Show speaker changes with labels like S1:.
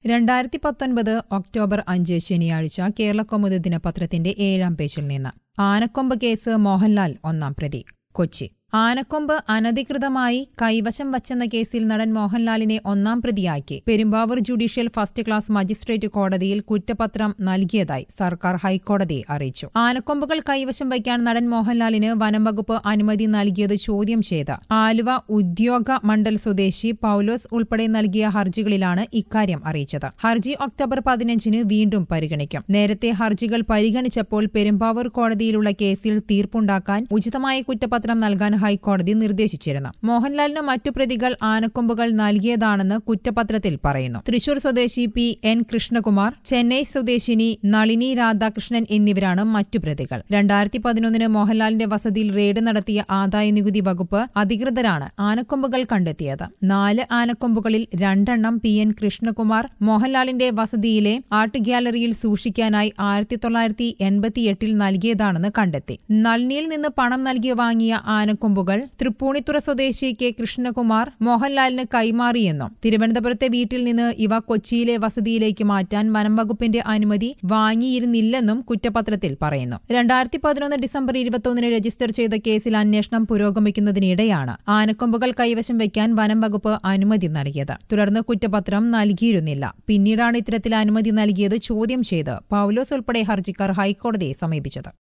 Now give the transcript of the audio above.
S1: രണ്ടായിരത്തി പത്തൊൻപത് ഒക്ടോബർ അഞ്ച് ശനിയാഴ്ച കേരളകൗമുദി ദിനപത്രത്തിന്റെ ഏഴാം പേജിൽ നിന്ന് ആനക്കൊമ്പ് കേസ് മോഹൻലാൽ ഒന്നാം പ്രതി കൊച്ചി ആനക്കൊമ്പ് അനധികൃതമായി കൈവശം വച്ചെന്ന കേസിൽ നടൻ മോഹൻലാലിനെ ഒന്നാം പ്രതിയാക്കി Perumbavoor judicial first class magistrate കോടതിയിൽ കുറ്റപത്രം നൽകിയതായി സർക്കാർ ഹൈക്കോടതിയെ അറിയിച്ചു ആനക്കൊമ്പുകൾ കൈവശം വയ്ക്കാൻ നടൻ മോഹൻലാലിന് വനംവകുപ്പ് അനുമതി നൽകിയത് ചോദ്യം ചെയ്ത് ആലുവ ഉദ്യോഗ മണ്ഡൽ സ്വദേശി പൌലോസ് ഉൾപ്പെടെ നൽകിയ ഹർജികളിലാണ് ഇക്കാര്യം അറിയിച്ചത് ഹർജി ഒക്ടോബർ പതിനഞ്ചിന് വീണ്ടും പരിഗണിക്കും നേരത്തെ ഹർജികൾ പരിഗണിച്ചപ്പോൾ പെരുമ്പാവൂർ കോടതിയിലുള്ള കേസിൽ തീർപ്പുണ്ടാക്കാൻ ഉചിതമായ കുറ്റപത്രം നൽകാൻ ഹൈക്കോടതി നിർദ്ദേശിച്ചിരുന്നു മോഹൻലാലിന് മറ്റു പ്രതികൾ ആനക്കൊമ്പുകൾ നൽകിയതാണെന്ന് കുറ്റപത്രത്തിൽ പറയുന്നു തൃശൂർ സ്വദേശി പി എൻ കൃഷ്ണകുമാർ ചെന്നൈ സ്വദേശിനി നളിനി രാധാകൃഷ്ണൻ എന്നിവരാണ് മറ്റു പ്രതികൾ രണ്ടായിരത്തി പതിനൊന്നിന് മോഹൻലാലിന്റെ വസതിയിൽ റെയ്ഡ് നടത്തിയ ആദായ നികുതി വകുപ്പ് അധികൃതരാണ് ആനക്കൊമ്പുകൾ കണ്ടെത്തിയത് നാല് ആനക്കൊമ്പുകളിൽ രണ്ടെണ്ണം പി എൻ കൃഷ്ണകുമാർ മോഹൻലാലിന്റെ വസതിയിലെ ആർട്ട് ഗ്യാലറിയിൽ സൂക്ഷിക്കാനായി ആയിരത്തി തൊള്ളായിരത്തി എൺപത്തിയെട്ടിൽ നൽകിയതാണെന്ന് കണ്ടെത്തി നളിനിയിൽ നിന്ന് പണം നൽകി വാങ്ങിയ ആനക്കൊമ്പുകൾ തൃപ്പൂണിത്തുറ സ്വദേശി കെ കൃഷ്ണകുമാർ മോഹൻലാലിന് കൈമാറിയെന്നും തിരുവനന്തപുരത്തെ വീട്ടിൽ നിന്ന് ഇവ കൊച്ചിയിലെ വസതിയിലേക്ക് മാറ്റാൻ വനംവകുപ്പിന്റെ അനുമതി വാങ്ങിയിരുന്നില്ലെന്നും കുറ്റപത്രത്തിൽ പറയുന്നു രണ്ടായിരത്തി പതിനൊന്ന് ഡിസംബർ ഇരുപത്തൊന്നിന് രജിസ്റ്റർ ചെയ്ത കേസിൽ അന്വേഷണം പുരോഗമിക്കുന്നതിനിടെയാണ് ആനക്കൊമ്പുകൾ കൈവശം വയ്ക്കാൻ വനം വകുപ്പ് അനുമതി നൽകിയത് തുടർന്ന് കുറ്റപത്രം നൽകിയിരുന്നില്ല പിന്നീടാണ് ഇത്തരത്തിൽ അനുമതി നൽകിയത് ചോദ്യം ചെയ്ത് പൌലോസ് ഉൾപ്പെടെ ഹർജിക്കാർ ഹൈക്കോടതിയെ സമീപിച്ചത്